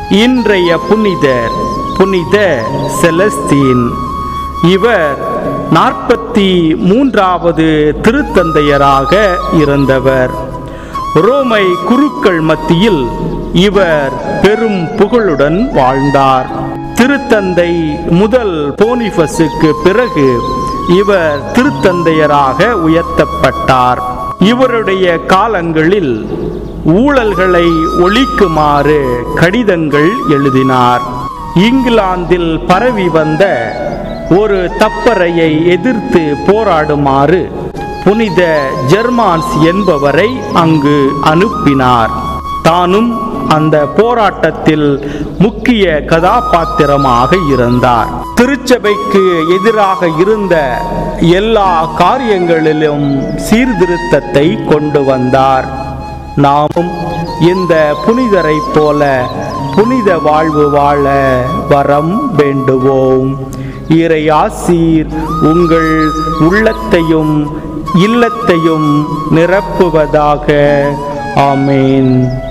இன்றைய புனிதர் புனித செலஸ்தீன் இவர் நாற்பத்தி மூன்றாவது திருத்தந்தையராக இருந்தவர் ரோமை குருக்கள் மத்தியில் இவர் பெரும் புகழுடன் வாழ்ந்தார் திருத்தந்தை முதல் போனிபஸுக்கு பிறகு இவர் திருத்தந்தையராக உயர்த்தப்பட்டார் இவருடைய காலங்களில் ஊழல்களை ஒழிக்குமாறு கடிதங்கள் எழுதினார் இங்கிலாந்தில் பரவி வந்த ஒரு தப்பறையை எதிர்த்து போராடுமாறு புனித ஜெர்மான்ஸ் என்பவரை அங்கு அனுப்பினார் தானும் அந்த போராட்டத்தில் முக்கிய கதாபாத்திரமாக இருந்தார் திருச்சபைக்கு எதிராக இருந்த எல்லா காரியங்களிலும் சீர்திருத்தத்தை கொண்டு வந்தார் நாமும் இந்த புனிதரைப் போல புனித வாழ்வு வாழ வரம் வேண்டுவோம் இறையாசீர் உங்கள் உள்ளத்தையும் இல்லத்தையும் நிரப்புவதாக ஆமேன்